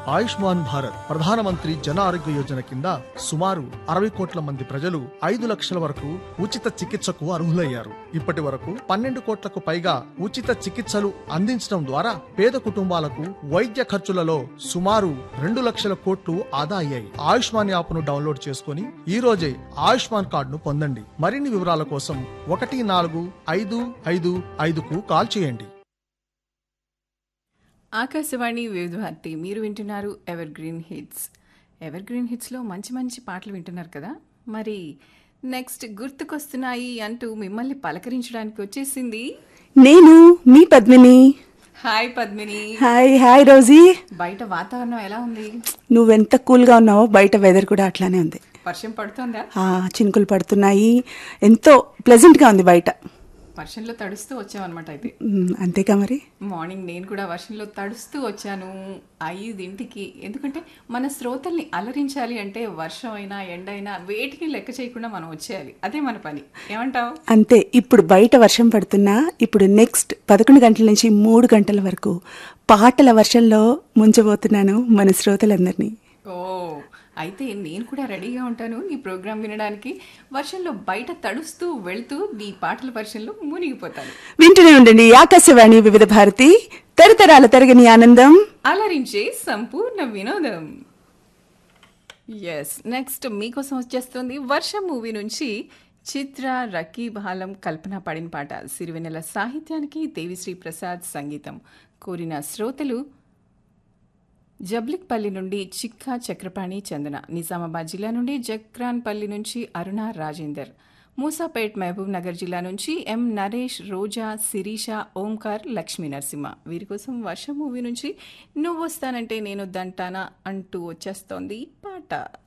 ఆయుష్మాన్ భారత్ ప్రధానమంత్రి జన ఆరోగ్య యోజన కింద సుమారు అరవై కోట్ల మంది ప్రజలు ఐదు లక్షల వరకు ఉచిత చికిత్సకు అర్హులయ్యారు ఇప్పటి వరకు పన్నెండు కోట్లకు పైగా ఉచిత చికిత్సలు అందించడం ద్వారా పేద కుటుంబాలకు వైద్య ఖర్చులలో సుమారు రెండు లక్షల కోట్లు ఆదా అయ్యాయి ఆయుష్మాన్ యాప్ ను డౌన్లోడ్ చేసుకుని ఈ రోజే ఆయుష్మాన్ కార్డును పొందండి మరిన్ని వివరాల కోసం ఒకటి నాలుగు ఐదు ఐదు ఐదుకు కాల్ చేయండి ఆకాశవాణి వివిధ భారతి మీరు వింటున్నారు evergreen hits evergreen హిట్స్లో మంచి మంచి పాటలు వింటున్నారు కదా మరి నెక్స్ట్ గుర్తుకొస్తున్నాయి అంటూ మిమ్మల్ని పలకరించడానికి వచ్చేసింది నేను మీ Padmini hi Padmini hi hi Rosy బయట వాతావరణం ఎలా ఉంది నువ్వెంత కూల్గా ఉన్నావో బయట వెదర్ కూడా అట్లానే ఉంది వర్షం పడుతోందా ఆ, చినుకులు పడుతున్నాయి ఎంతో ప్లెజెంట్గా ఉంది బయట వర్షంలో తడుస్తూ వచ్చామన్నమాట అయితే మ్, అంతేగా మరి మార్నింగ్ నేను కూడా వర్షంలో తడుస్తూ వచ్చాను ఐదింటికి ఎందుకంటే మన శ్రోతల్ని అలరించాలి అంటే వర్షం అయినా ఎండ అయినా వేటిని లెక్క చేయకుండా మనం వచ్చేయాలి అదే మన పని ఏమంటావు అంతే ఇప్పుడు బయట వర్షం పడుతున్నా ఇప్పుడు నెక్స్ట్ పదకొండు గంటల నుంచి మూడు గంటల వరకు పాటల వర్షంలో ముంచబోతున్నాను మన శ్రోతలందరినీ ఓ అయితే నేను కూడా రెడీగా ఉంటాను నీ ప్రోగ్రాం వినడానికి వర్షంలో బయట తడుస్తూ వెళ్తూ నీ పాటల వర్షంలో మునిగిపోతాను వింటూనే ఉండండి ఆకాశవాణి వివిధ భారతి తరతరాల తరగని ఆనందం అలరించే సంపూర్ణ వినోదం ఎస్ నెక్స్ట్ మీకోసం వచ్చేస్తుంది వర్షం మూవీ నుంచి చిత్ర రకీ బాలం కల్పన పాడిన పాట సిరివెన్నెల సాహిత్యానికి దేవిశ్రీ ప్రసాద్ సంగీతం కోరిన శ్రోతలు జబ్లిక్పల్లి నుండి చిక్కా చక్రపాణి చందన నిజామాబాద్ జిల్లా నుండి జక్రాన్పల్లి నుంచి అరుణ రాజేందర్ మూసాపేట్ మహబూబ్ నగర్ జిల్లా నుంచి ఎం నరేష్ రోజా శిరీష ఓంకార్ లక్ష్మీ నరసింహ వీరి కోసం వర్షం మూవీ నుంచి నువ్వు వస్తానంటే నేను దంటానా అంటూ వచ్చేస్తోంది పాట